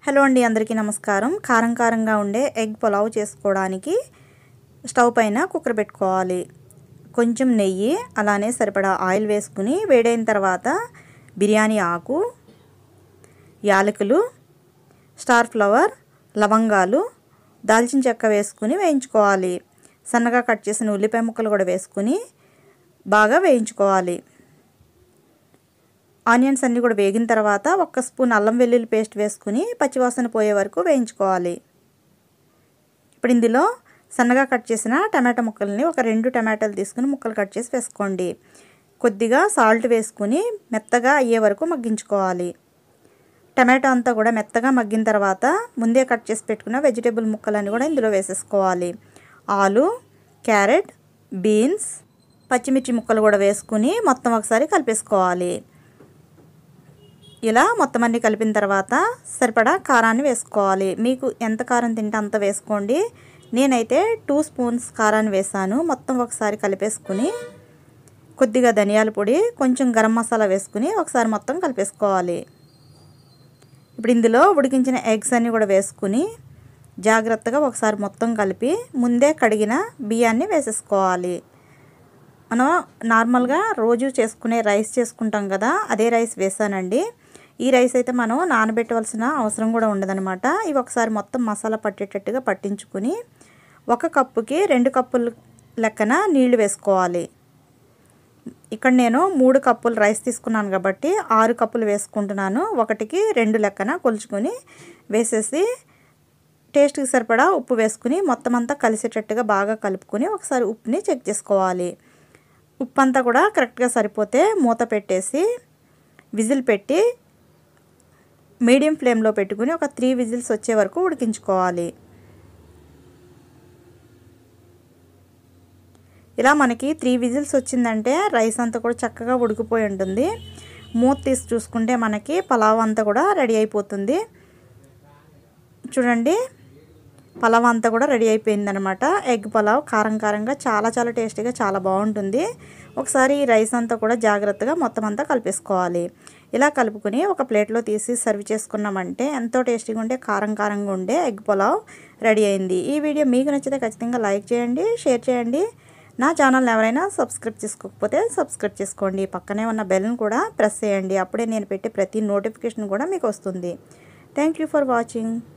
hello అండి అందరికీ నమస్కారం కారం కారంగా ఉండే ఎగ్ పులావ్ చేసుకోవడానికి స్టవ్ పైన కుక్కర్ పెట్టుకోవాలి కొంచెం నెయ్యి అలానే సరిపడా ఆయిల్ వేసుకుని వేడైన తర్వాత బిర్యానీ ఆకు యాలకులు స్టార్ ఫ్లవర్ లవంగాలు దాల్చిన చెక్క వేసుకుని వేయించుకోవాలి సన్నగా కట్ చేసిన ఉల్లిపాయ ముక్కలు కూడా వేసుకుని బాగా వేయించుకోవాలి ఆనియన్స్ అన్నీ కూడా వేగిన తర్వాత ఒక్క స్పూన్ అల్లం వెల్లుల్లి పేస్ట్ వేసుకుని పచ్చివాసన పోయే వరకు వేయించుకోవాలి ఇప్పుడు ఇందులో సన్నగా కట్ చేసిన టమాటా ముక్కల్ని ఒక రెండు టమాటాలు తీసుకుని ముక్కలు కట్ చేసి వేసుకోండి కొద్దిగా సాల్ట్ వేసుకుని మెత్తగా అయ్యే వరకు మగ్గించుకోవాలి టమాటో అంతా కూడా మెత్తగా మగ్గిన తర్వాత ముందే కట్ చేసి పెట్టుకున్న వెజిటేబుల్ ముక్కలన్నీ కూడా ఇందులో వేసేసుకోవాలి ఆలు క్యారెట్ బీన్స్ పచ్చిమిర్చి ముక్కలు కూడా వేసుకుని మొత్తం ఒకసారి కలిపేసుకోవాలి ఇలా మొత్తం అన్నీ కలిపిన తర్వాత సరిపడా కారాన్ని వేసుకోవాలి మీకు ఎంత కారం తింటే అంత వేసుకోండి నేనైతే టూ స్పూన్స్ కారాన్ని వేసాను మొత్తం ఒకసారి కలిపేసుకుని కొద్దిగా ధనియాల పొడి కొంచెం గరం మసాలా వేసుకుని ఒకసారి మొత్తం కలిపేసుకోవాలి ఇప్పుడు ఇందులో ఉడికించిన ఎగ్స్ అన్నీ కూడా వేసుకుని జాగ్రత్తగా ఒకసారి మొత్తం కలిపి ముందే కడిగిన బియ్యాన్ని వేసేసుకోవాలి మనం నార్మల్గా రోజు చేసుకునే రైస్ చేసుకుంటాం కదా అదే రైస్ వేసానండి ఈ రైస్ అయితే మనం నానబెట్టవలసిన అవసరం కూడా ఉండదనమాట ఇవి ఒకసారి మొత్తం మసాలా పట్టేటట్టుగా పట్టించుకుని ఒక కప్పుకి రెండు కప్పులు లెక్కన నీళ్లు వేసుకోవాలి ఇక్కడ నేను మూడు కప్పులు రైస్ తీసుకున్నాను కాబట్టి ఆరు కప్పులు వేసుకుంటున్నాను ఒకటికి రెండు లెక్కన కొలుచుకొని వేసేసి టేస్ట్కి సరిపడా ఉప్పు వేసుకుని మొత్తం అంతా కలిసేటట్టుగా బాగా కలుపుకొని ఒకసారి ఉప్పుని చెక్ చేసుకోవాలి ఉప్పు అంతా కూడా కరెక్ట్గా సరిపోతే మూత పెట్టేసి విజిల్ పెట్టి మీడియం ఫ్లేమ్లో పెట్టుకుని ఒక త్రీ విజిల్స్ వచ్చే వరకు ఉడికించుకోవాలి ఇలా మనకి త్రీ విజిల్స్ వచ్చిందంటే రైస్ అంతా కూడా చక్కగా ఉడికిపోయి ఉంటుంది మూత తీసి చూసుకుంటే మనకి పలావ్ అంతా కూడా రెడీ అయిపోతుంది చూడండి పలావ్ అంతా కూడా రెడీ అయిపోయిందనమాట ఎగ్ పలావ్ కారం కారంగా చాలా చాలా టేస్టీగా చాలా బాగుంటుంది ఒకసారి ఈ రైస్ అంతా కూడా జాగ్రత్తగా మొత్తం అంతా కలిపేసుకోవాలి ఇలా కలుపుకొని ఒక ప్లేట్లో తీసి సర్వ్ చేసుకున్నామంటే ఎంతో టేస్టీగా ఉండే కారం కారంగా ఉండే ఎగ్ పులావ్ రెడీ అయింది ఈ వీడియో మీకు నచ్చితే ఖచ్చితంగా లైక్ చేయండి షేర్ చేయండి నా ఛానల్ని ఎవరైనా సబ్స్క్రైబ్ చేసుకోకపోతే సబ్స్క్రైబ్ చేసుకోండి పక్కనే ఉన్న బెల్ని కూడా ప్రెస్ చేయండి అప్పుడే నేను పెట్టే ప్రతి నోటిఫికేషన్ కూడా మీకు వస్తుంది థ్యాంక్ యూ ఫర్ వాచింగ్